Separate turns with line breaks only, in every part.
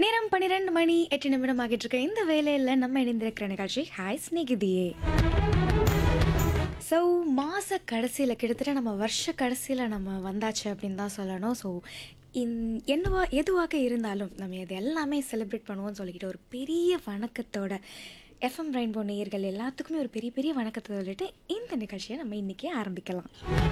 நேரம் பன்னிரெண்டு மணி எட்டு நிமிடம் ஆகிட்டு இருக்க இந்த வேலையில் நம்ம இணைந்திருக்கிற நிகழ்ச்சி ஹாய் ஸ்நேகிதியே ஸோ மாத கடைசியில் கிட்டத்தட்ட நம்ம வருஷ கடைசியில் நம்ம வந்தாச்சு அப்படின்னு தான் சொல்லணும் ஸோ இன் என்னவா எதுவாக இருந்தாலும் நம்ம இது எல்லாமே செலிப்ரேட் பண்ணுவோம்னு சொல்லிக்கிட்டு ஒரு பெரிய வணக்கத்தோட எஃப்எம் ரெயின்போ நேயர்கள் எல்லாத்துக்குமே ஒரு பெரிய பெரிய வணக்கத்தை சொல்லிட்டு இந்த நிகழ்ச்சியை நம்ம இன்றைக்கே ஆரம்பிக்கலாம்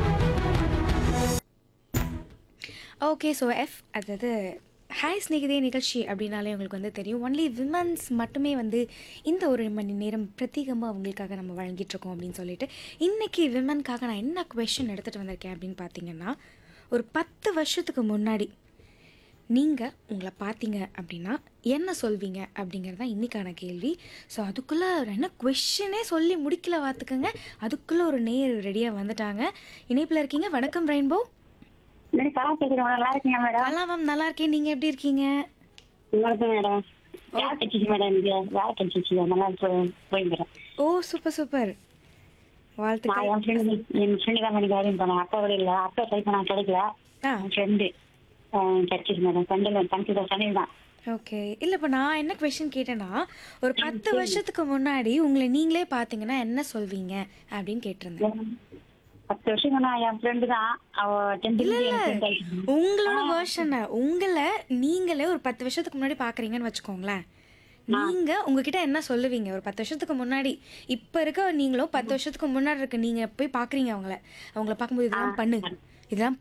ஓகே ஸோ எஃப் அதாவது ஹாய் ஸ்நேகிதே நிகழ்ச்சி அப்படின்னாலே உங்களுக்கு வந்து தெரியும் ஒன்லி விமன்ஸ் மட்டுமே வந்து இந்த ஒரு மணி நேரம் பிரத்யேகமாக அவங்களுக்காக நம்ம வழங்கிட்டு இருக்கோம் அப்படின்னு சொல்லிட்டு இன்றைக்கி விமனுக்காக நான் என்ன கொஷின் எடுத்துகிட்டு வந்திருக்கேன் அப்படின்னு பார்த்தீங்கன்னா ஒரு பத்து வருஷத்துக்கு முன்னாடி நீங்கள் உங்களை பார்த்தீங்க அப்படின்னா என்ன சொல்வீங்க அப்படிங்கிறது தான் இன்றைக்கான கேள்வி ஸோ அதுக்குள்ளே என்ன கொஷினே சொல்லி முடிக்கல பார்த்துக்கோங்க அதுக்குள்ளே ஒரு நேர் ரெடியாக வந்துட்டாங்க இணைப்பில் இருக்கீங்க வணக்கம் ரெயின்போ
மேடம் கலா கேக்குறேன் நல்லா இருக்கீங்க மேடம்
நல்லா மேம் நல்லா இருக்கேன் நீங்க எப்படி இருக்கீங்க
உங்களுக்கு மேடம் வேலை கிடைச்சிச்சு மேடம் எனக்கு வேலை கிடைச்சிச்சு நல்லா போய் போய் மேடம்
ஓ சூப்பர் சூப்பர்
நான்
வாழ்த்துக்கள்
என் ஃப்ரெண்டு என் ஃப்ரெண்டு தான் எனக்கு வேலையும் போனேன் அப்பா கூட இல்லை அப்பா ட்ரை பண்ண கிடைக்கல
ஆ
என் ஃப்ரெண்டு கிடைச்சிச்சு மேடம் சண்டே சண்டே சண்டே தான்
ஓகே இல்லை இப்போ நான் என்ன கொஷின் கேட்டேன்னா ஒரு பத்து வருஷத்துக்கு முன்னாடி உங்களை நீங்களே பார்த்தீங்கன்னா என்ன சொல்வீங்க அப்படின்னு கேட்டிருந்தேன்
பத்து வருஷம் நான் என் ஃப்ரெண்டு தான் அவ டென்த்து என் ஃப்ரெண்ட் ஆயிடுச்சு
உங்களோட வேர்ஷனை உங்களை நீங்களே ஒரு பத்து வருஷத்துக்கு முன்னாடி பார்க்குறீங்கன்னு வச்சுக்கோங்களேன் நீங்க உங்ககிட்ட என்ன சொல்லுவீங்க ஒரு பத்து வருஷத்துக்கு முன்னாடி இப்ப இருக்க நீங்களும் பத்து வருஷத்துக்கு முன்னாடி இருக்க நீங்க போய் பாக்குறீங்க அவங்கள அவங்கள பார்க்கும்போது இதெல்லாம் பண்ணு இதெல்லாம்